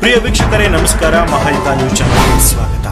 ಪ್ರಿಯ ವೀಕ್ಷಕರೇ ನಮಸ್ಕಾರ ಮಹಾಯುತ ನ್ಯೂಸ್ ಚಾನೆಲ್ಗೆ ಸ್ವಾಗತ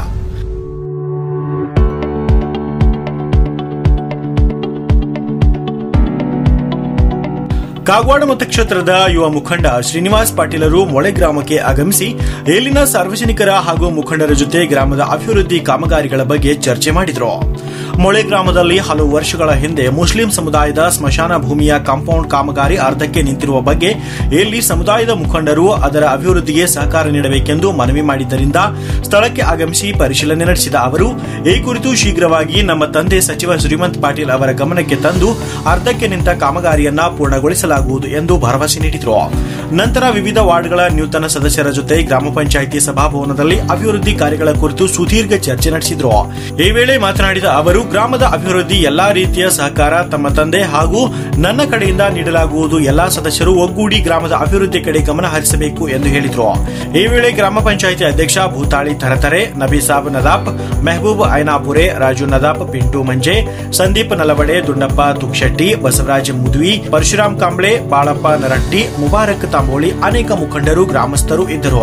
ಕಾಗವಾಡ ಮತಕ್ಷೇತ್ರದ ಯುವ ಮುಖಂಡ ಶ್ರೀನಿವಾಸ್ ಪಾಟೀಲರು ಮೊಳೆ ಗ್ರಾಮಕ್ಕೆ ಆಗಮಿಸಿ ಇಲ್ಲಿನ ಸಾರ್ವಜನಿಕರ ಹಾಗೂ ಮುಖಂಡರ ಜೊತೆ ಗ್ರಾಮದ ಅಭಿವೃದ್ಧಿ ಕಾಮಗಾರಿಗಳ ಬಗ್ಗೆ ಚರ್ಚೆ ಮಾಡಿದರು ಮೊಳೆ ಗ್ರಾಮದಲ್ಲಿ ಹಲವು ವರ್ಷಗಳ ಹಿಂದೆ ಮುಸ್ಲಿಂ ಸಮುದಾಯದ ಸ್ಮಶಾನ ಭೂಮಿಯ ಕಾಂಪೌಂಡ್ ಕಾಮಗಾರಿ ಅರ್ಧಕ್ಕೆ ನಿಂತಿರುವ ಬಗ್ಗೆ ಇಲ್ಲಿ ಸಮುದಾಯದ ಮುಖಂಡರು ಅದರ ಅಭಿವೃದ್ಧಿಗೆ ಸಹಕಾರ ನೀಡಬೇಕೆಂದು ಮನವಿ ಮಾಡಿದ್ದರಿಂದ ಸ್ಥಳಕ್ಕೆ ಆಗಮಿಸಿ ಪರಿಶೀಲನೆ ನಡೆಸಿದ ಅವರು ಈ ಕುರಿತು ಶೀಘ್ರವಾಗಿ ನಮ್ಮ ತಂದೆ ಸಚಿವ ಶ್ರೀಮಂತ್ ಪಾಟೀಲ್ ಅವರ ಗಮನಕ್ಕೆ ತಂದು ಅರ್ಧಕ್ಕೆ ನಿಂತ ಕಾಮಗಾರಿಯನ್ನ ಪೂರ್ಣಗೊಳಿಸಲಾಗುವುದು ಎಂದು ಭರವಸೆ ನೀಡಿದರು ನಂತರ ವಿವಿಧ ವಾರ್ಡ್ಗಳ ನೂತನ ಸದಸ್ಯರ ಜೊತೆ ಗ್ರಾಮ ಪಂಚಾಯಿತಿ ಸಭಾಭವನದಲ್ಲಿ ಅಭಿವೃದ್ಧಿ ಕಾರ್ಯಗಳ ಕುರಿತು ಸುದೀರ್ಘ ಚರ್ಚೆ ನಡೆಸಿದರು ಈ ವೇಳೆ ಮಾತನಾಡಿದ ಅವರು ಗ್ರಾಮದ ಅಭಿವೃದ್ಧಿ ಎಲ್ಲಾ ರೀತಿಯ ಸಹಕಾರ ತಮ್ಮ ತಂದೆ ಹಾಗೂ ನನ್ನ ಕಡೆಯಿಂದ ನೀಡಲಾಗುವುದು ಎಲ್ಲಾ ಸದಸ್ಯರು ಒಗ್ಗೂಡಿ ಗ್ರಾಮದ ಅಭಿವೃದ್ಧಿ ಕಡೆ ಗಮನ ಹರಿಸಬೇಕು ಎಂದು ಹೇಳಿದರು ಈ ವೇಳೆ ಗ್ರಾಮ ಪಂಚಾಯಿತಿ ಅಧ್ಯಕ್ಷ ಭೂತಾಳಿ ತರತರೆ ನಬೀಸಾಬ್ ನದಾಪ್ ಮೆಹಬೂಬ್ ಐನಾಪುರೆ ರಾಜು ನದಾಪ್ ಪಿಂಟು ಮಂಜೆ ಸಂದೀಪ್ ನಲವಡೆ ದುಂಡಪ್ಪ ತುಕ್ಷಟ್ಟಿ ಬಸವರಾಜ ಮುದ್ವಿ ಪರಶುರಾಮ್ ಕಾಂಬ್ಳೆ ಬಾಳಪ್ಪ ನರಟ್ಟಿ ಮುಬಾರಕ್ ತಾಂಬೋಳಿ ಅನೇಕ ಮುಖಂಡರು ಗ್ರಾಮಸ್ಥರು ಇದ್ದರು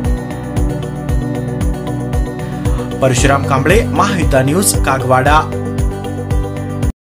ಪರಶುರಾಮ್ ಕಾಂಬ್ಳೆ ಮಹಾಯುತ ನ್ಯೂಸ್ ಕಾಗವಾಡ